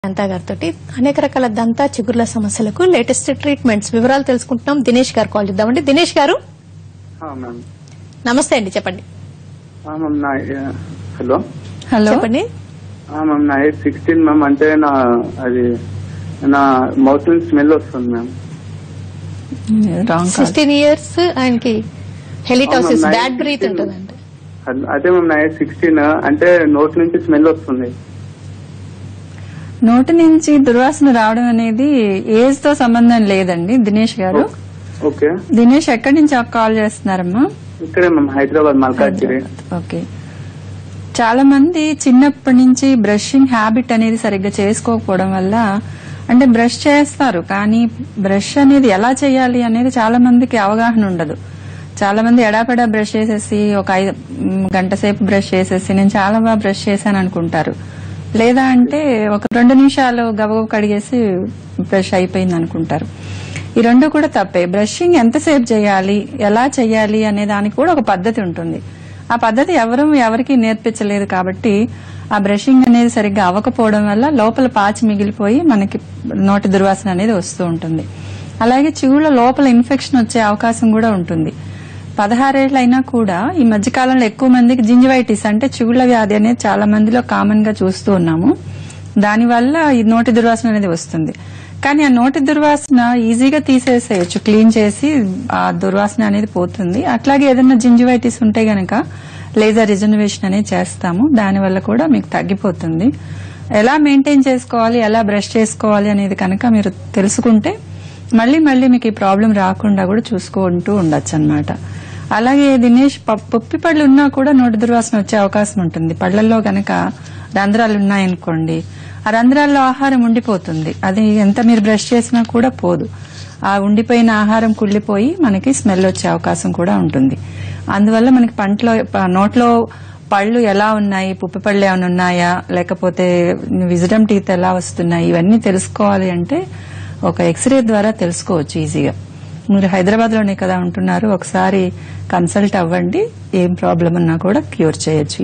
దంతా గారితో అనేక రకాల దంతా చిగుర్ల సమస్యలకు లేటెస్ట్ ట్రీట్మెంట్స్ వివరాలు తెలుసుకుంటున్నాం దినేష్ గారు కాల్ చేద్దామండి దినేష్ గారు మ్యామ్ నమస్తే అండి చెప్పండి మ్యామ్ నా హలో హలో చెప్పండి మ్యామ్ నా ఏజ్ సిక్స్టీన్ మ్యామ్ అంటే నా అది నా మౌత్ నుంచి స్మెల్ వస్తుంది ma'am wrong call sixteen years ఆయనకి హెలిటాసిస్ అవునమ్మా, బ్యాడ్ బ్రీత్ 16. ఉంటుందండి అద్- అదే మ్యామ్ నా ఏజ్ సిక్స్టీన్ అంటే నోట్ నుంచి స్మెల్ వస్తుంది నోటి నుంచి దుర్వాసన రావడం అనేది ఏజ్ తో సంబంధం లేదండి దినేష్ గారు ఓకే దినేష్ ఎక్కడి నుంచి కాల్ చేస్తున్నారమ్మా ఇక్కడే మ్యామ్ హైదరాబాద్ మల్కాజ్గిరి ఓకే చాలా మంది చిన్నప్పటి నుంచి బ్రషింగ్ హ్యాబిట్ అనేది సరిగ్గా చేసుకోకపోవడం వల్ల అంటే బ్రష్ చేస్తారు కానీ బ్రష్ అనేది ఎలా చేయాలి అనేది చాలా మందికి అవగాహన ఉండదు చాలా మంది ఎడాపెడా బ్రష్ చేసేసి ఒక ఐదు మ్, గంట సేపు బ్రష్ చేసేసి నేను చాలా బాగా బ్రష్ చేశాను అనుకుంటారు లేదా అంటే ఒక రెండు నిమిషాలు గబగబ కడిగేసి బ్రష్ అయిపోయింది అనుకుంటారు ఈ రెండు కూడా తప్పే బ్రషింగ్ ఎంతసేపు చేయాలి ఎలా చేయాలి అనే దానికి కూడా ఒక పద్ధతి ఉంటుంది ఆ పద్ధతి ఎవరు ఎవరికి నేర్పించలేదు కాబట్టి ఆ బ్రషింగ్ అనేది సరిగ్గా అవ్వకపోవడం వల్ల లోపల పాచి మిగిలిపోయి మనకి నోటి దుర్వాసన అనేది వస్తూ ఉంటుంది అలాగే చెవుల లోపల ఇన్ఫెక్షన్ వచ్చే అవకాశం కూడా ఉంటుంది పదహారేళ్ళు అయినా కూడా ఈ మధ్య కాలంలో ఎక్కువ మందికి జింజివైటిస్ అంటే చిగుళ్ళ వ్యాధి అనేది చాలా మందిలో కామన్ గా చూస్తూ ఉన్నాము దానివల్ల ఈ నోటి దుర్వాసన అనేది వస్తుంది కానీ ఆ నోటి దుర్వాసన ఈజీగా తీసేసేయచ్చు క్లీన్ చేసి ఆ దుర్వాసన అనేది పోతుంది అట్లాగే ఏదైనా జింజివైటిస్ ఉంటే గనక లేజర్ రిజర్వేషన్ అనేది చేస్తాము దానివల్ల కూడా మీకు తగ్గిపోతుంది ఎలా మెయింటైన్ చేసుకోవాలి ఎలా బ్రష్ చేసుకోవాలి అనేది కనుక మీరు తెలుసుకుంటే మళ్ళీ మళ్ళీ మీకు ఈ ప్రాబ్లం రాకుండా కూడా చూసుకుంటూ ఉండొచ్చు అనమాట అలాగే దినేష్ ప- పొప్పి పళ్ళు ఉన్నా కూడా నోటి దుర్వాసన వచ్చే అవకాశం ఉంటుంది పళ్ళల్లో గనక రంధ్రాలు ఉన్నాయనుకోండి ఆ రంధ్రాల్లో ఆహారం ఉండిపోతుంది అది ఎంత మీరు బ్రష్ చేసినా కూడా పోదు ఆ ఉండిపోయిన ఆహారం కుళ్ళిపోయి మనకి స్మెల్ వచ్చే అవకాశం కూడా ఉంటుంది అందువల్ల మనకి పంటలో ప- నోట్లో పళ్ళు ఎలా ఉన్నాయి పుప్పి పళ్ళు ఏమైనా ఉన్నాయా లేకపోతే విజడమ్ టీత్ ఎలా వస్తున్నాయి ఇవన్నీ తెలుసుకోవాలి అంటే ఒక ఎక్స్రే ద్వారా తెలుసుకోవచ్చు ఈజీగా మీరు హైదరాబాద్ లోనే కదా ఉంటున్నారు ఒకసారి కన్సల్ట్ అవ్వండి ఏం ప్రాబ్లం ఉన్నా కూడా క్యూర్ చేయొచ్చు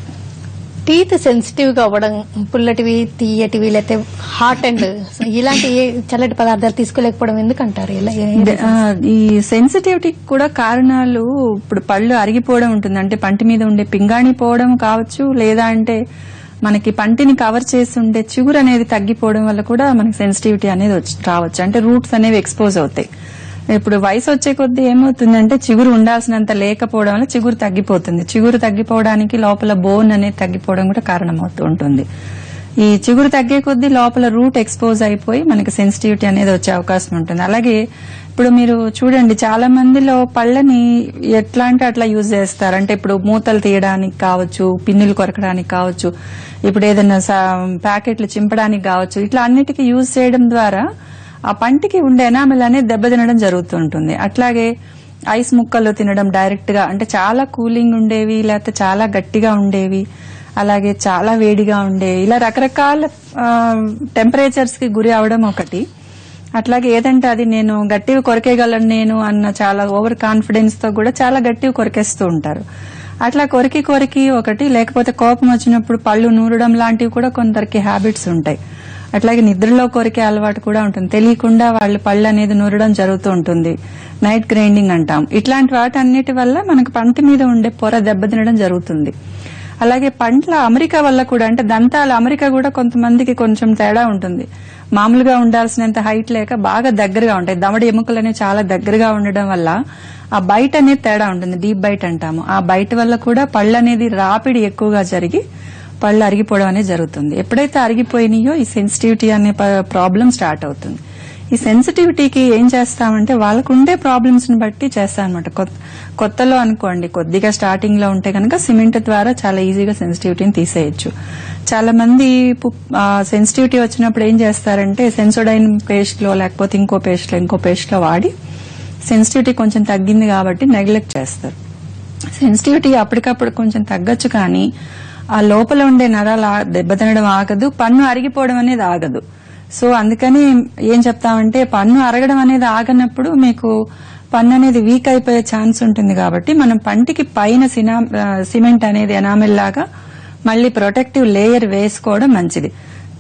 టీత్ సెన్సిటివ్ గా అవ్వడం పుల్లటివి తీయటివి లేకపోతే హాట్ అండ్ ఇలాంటి ఏ చల్లటి పదార్థాలు తీసుకోలేకపోవడం ఎందుకంటారు ఇలా ఏ- ద- ఆ, ఈ సెన్సిటివిటీ కూడా కారణాలు ఇప్పుడు పళ్ళు అరిగిపోవడం ఉంటుంది అంటే పంటి మీద ఉండే పింగాణి పోవడం కావచ్చు లేదా అంటే మనకి పంటిని కవర్ చేసి ఉండే చిగురు అనేది తగ్గిపోవడం వల్ల కూడా మనకి సెన్సిటివిటీ అనేది వచ్చి- రావచ్చు అంటే రూట్స్ అనేవి ఎక్స్పోజ్ అవుతాయి ఇప్పుడు వయసు వచ్చే కొద్దీ ఏమవుతుందంటే చిగురు ఉండాల్సినంత లేకపోవడం వల్ల చిగురు తగ్గిపోతుంది చిగురు తగ్గిపోవడానికి లోపల బోన్ అనేది తగ్గిపోవడం కూడా కారణమవుతూ ఉంటుంది ఈ చిగురు తగ్గే కొద్దీ లోపల రూట్ ఎక్స్పోజ్ అయిపోయి మనకి సెన్సిటివిటీ అనేది వచ్చే అవకాశం ఉంటుంది అలాగే ఇప్పుడు మీరు చూడండి చాలా మందిలో పళ్ళని ఎట్లా అంటే అట్లా యూజ్ చేస్తారు అంటే ఇప్పుడు మూతలు తీయడానికి కావచ్చు పిన్నులు కొరకడానికి కావచ్చు ఇప్పుడు ఏదైనా సా- ప్యాకెట్లు చింపడానికి కావచ్చు ఇట్లా అన్నిటికీ యూజ్ చేయడం ద్వారా ఆ పంటికి ఉండే ఎనామిల్ అనేది దెబ్బతినడం జరుగుతుంటుంది అట్లాగే ఐస్ ముక్కలు తినడం డైరెక్ట్ గా అంటే చాలా కూలింగ్ ఉండేవి లేకపోతే చాలా గట్టిగా ఉండేవి అలాగే చాలా వేడిగా ఉండేవి ఇలా రకరకాల టెంపరేచర్స్ కి గురి అవడం ఒకటి అట్లాగే ఏదంటే అది నేను గట్టిగా కొరికేయగలను నేను అన్న చాలా ఓవర్ కాన్ఫిడెన్స్ తో కూడా చాలా గట్టిగా కొరికేస్తూ ఉంటారు అట్లా కొరికి కొరికి ఒకటి లేకపోతే కోపం వచ్చినప్పుడు పళ్ళు నూరడం లాంటివి కూడా కొందరికి హ్యాబిట్స్ ఉంటాయి అట్లాగే నిద్రలో కొరికే అలవాటు కూడా ఉంటుంది తెలియకుండా వాళ్ళు పళ్ళు అనేది నూరడం జరుగుతూ ఉంటుంది నైట్ గ్రైండింగ్ అంటాం ఇట్లాంటి వాటన్నిటి వల్ల మనకు పంటి మీద ఉండే పొర దెబ్బతినడం జరుగుతుంది అలాగే పండ్ల అమెరికా వల్ల కూడా అంటే దంతాల అమెరికా కూడా కొంతమందికి కొంచెం తేడా ఉంటుంది మామూలుగా ఉండాల్సినంత హైట్ లేక బాగా దగ్గరగా ఉంటాయి దవడ ఎముకలు అనేవి చాలా దగ్గరగా ఉండడం వల్ల ఆ బయట అనేది తేడా ఉంటుంది డీప్ బైట్ అంటాము ఆ బయట వల్ల కూడా పళ్ళు అనేది రాపిడి ఎక్కువగా జరిగి పళ్ళు అరిగిపోవడం అనేది జరుగుతుంది ఎప్పుడైతే అరిగిపోయినాయో ఈ సెన్సిటివిటీ అనే ప్రాబ్లం స్టార్ట్ అవుతుంది ఈ సెన్సిటివిటీకి ఏం చేస్తామంటే వాళ్ళకు ఉండే ప్రాబ్లమ్స్ ని బట్టి చేస్తామన్నమాట కొత్త కొత్తలో అనుకోండి కొద్దిగా స్టార్టింగ్ లో ఉంటే కనుక సిమెంట్ ద్వారా చాలా ఈజీగా సెన్సిటివిటీని తీసేయచ్చు చాలా మంది సెన్సిటివిటీ వచ్చినప్పుడు ఏం చేస్తారంటే సెన్సోడైన్ పేస్ట్ లో లేకపోతే ఇంకో పేస్ట్ లో ఇంకో పేస్ట్ లో వాడి సెన్సిటివిటీ కొంచెం తగ్గింది కాబట్టి నెగ్లెక్ట్ చేస్తారు సెన్సిటివిటీ అప్పటికప్పుడు కొంచెం తగ్గొచ్చు కానీ ఆ లోపల ఉండే నరాలు ఆ- దెబ్బతినడం ఆగదు పన్ను అరిగిపోవడం అనేది ఆగదు సో అందుకని ఏం చెప్తామంటే పన్ను అరగడం అనేది ఆగనప్పుడు మీకు పన్ను అనేది వీక్ అయిపోయే ఛాన్స్ ఉంటుంది కాబట్టి మనం పంటికి పైన సినా ఆ, సిమెంట్ అనేది ఎనామిల్ లాగా మళ్ళీ ప్రొటెక్టివ్ లేయర్ వేసుకోవడం మంచిది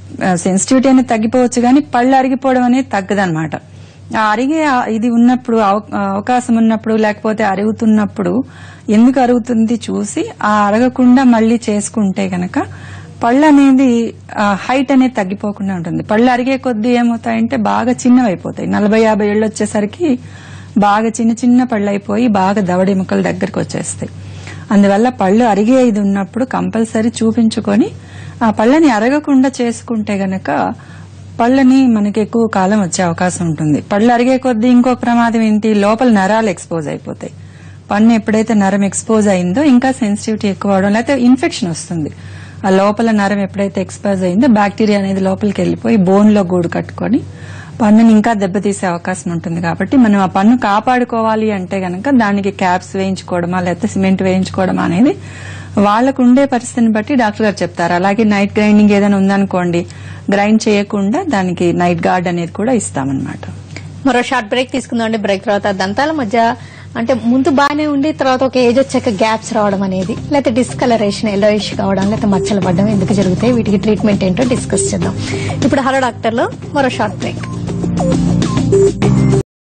సెన్సిటివిటీ అనేది తగ్గిపోవచ్చు కానీ పళ్ళు అరిగిపోవడం అనేది తగ్గదన్నమాట ఆ అరిగే ఆ ఇది ఉన్నప్పుడు అవ- అవకాశం ఉన్నప్పుడు లేకపోతే అరుగుతున్నప్పుడు ఎందుకు అరుగుతుంది చూసి ఆ అరగకుండా మళ్ళీ చేసుకుంటే గనక పళ్ళు అనేది హైట్ అనేది తగ్గిపోకుండా ఉంటుంది పళ్ళు అరిగే కొద్దీ ఏమవుతాయంటే బాగా చిన్నవి అయిపోతాయి నలభై యాభై ఏళ్ళు వచ్చేసరికి బాగా చిన్న చిన్న పళ్ళు అయిపోయి బాగా దవడి ముక్కల దగ్గరకు వచ్చేస్తాయి అందువల్ల పళ్ళు అరిగే ఇది ఉన్నప్పుడు కంపల్సరీ చూపించుకొని ఆ పళ్ళని అరగకుండా చేసుకుంటే గనక పళ్ళని మనకి ఎక్కువ కాలం వచ్చే అవకాశం ఉంటుంది పళ్ళు అరిగే కొద్దీ ఇంకొక ప్రమాదం ఏంటి లోపల నరాలు ఎక్స్పోజ్ అయిపోతాయి పన్ను ఎప్పుడైతే నరం ఎక్స్పోజ్ అయిందో ఇంకా సెన్సిటివిటీ ఎక్కువ అవడం లేకపోతే ఇన్ఫెక్షన్ వస్తుంది ఆ లోపల నరం ఎప్పుడైతే ఎక్స్పోజ్ అయిందో బ్యాక్టీరియా అనేది లోపలికి వెళ్ళిపోయి బోన్ లో గూడు కట్టుకొని పన్నుని ఇంకా దెబ్బతీసే అవకాశం ఉంటుంది కాబట్టి మనం ఆ పన్ను కాపాడుకోవాలి అంటే గనక దానికి క్యాప్స్ వేయించుకోవడమా లేకపోతే సిమెంట్ వేయించుకోవడమా అనేది వాళ్ళకు ఉండే పరిస్థితిని బట్టి డాక్టర్ గారు చెప్తారు అలాగే నైట్ గ్రైండింగ్ ఏదైనా ఉందనుకోండి గ్రైండ్ చేయకుండా దానికి నైట్ గార్డ్ అనేది కూడా ఇస్తామన్నమాట మరో షార్ట్ బ్రేక్ తీసుకుందాం అండి బ్రేక్ తర్వాత దంతాల మధ్య అంటే ముందు బాగానే ఉండి తర్వాత ఒక ఏజ్ వచ్చాక గ్యాప్స్ రావడం అనేది లేకపోతే డిస్కలరేషన్ ఎల్లోయిష్ కావడం లేకపోతే మచ్చలు పడడం ఎందుకు జరుగుతాయి వీటికి ట్రీట్మెంట్ ఏంటో డిస్కస్ చేద్దాం ఇప్పుడు హలో డాక్టర్లో మరో షార్ట్ బ్రేక్